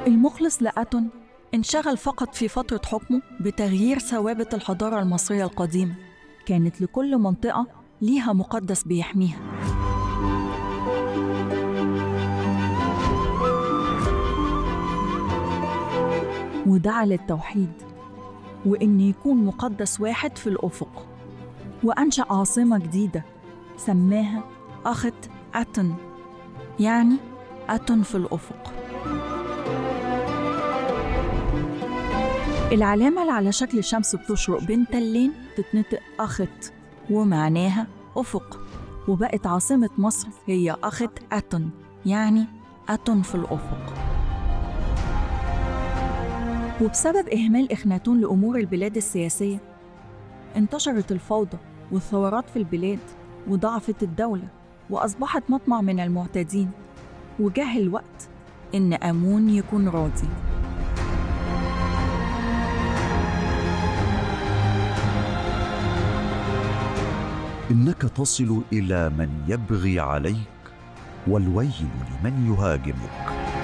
المخلص لأتون انشغل فقط في فترة حكمه بتغيير ثوابت الحضارة المصرية القديمة كانت لكل منطقة ليها مقدس بيحميها ودعا للتوحيد وإن يكون مقدس واحد في الأفق وأنشأ عاصمة جديدة سماها أخت أتن يعني أتن في الأفق العلامة اللي على شكل شمس بتشرق بين تلين تتنطق أخت ومعناها أفق وبقت عاصمة مصر هي أخت أتن يعني أتن في الأفق وبسبب إهمال إخناتون لأمور البلاد السياسية انتشرت الفوضى والثورات في البلاد وضعفت الدولة وأصبحت مطمع من المعتدين وجه الوقت إن آمون يكون راضي انك تصل الى من يبغي عليك والويل لمن يهاجمك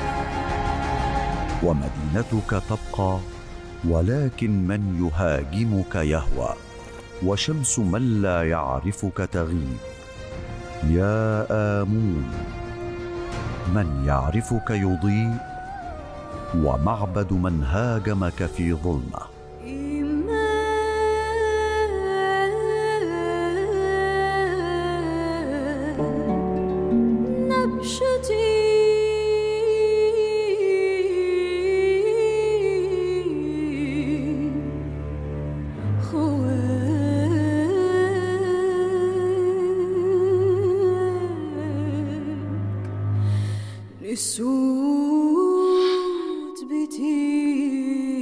ومدينتك تبقى ولكن من يهاجمك يهوى وشمس من لا يعرفك تغيب يا امون من يعرفك يضيء ومعبد من هاجمك في ظلمه السود بتيجي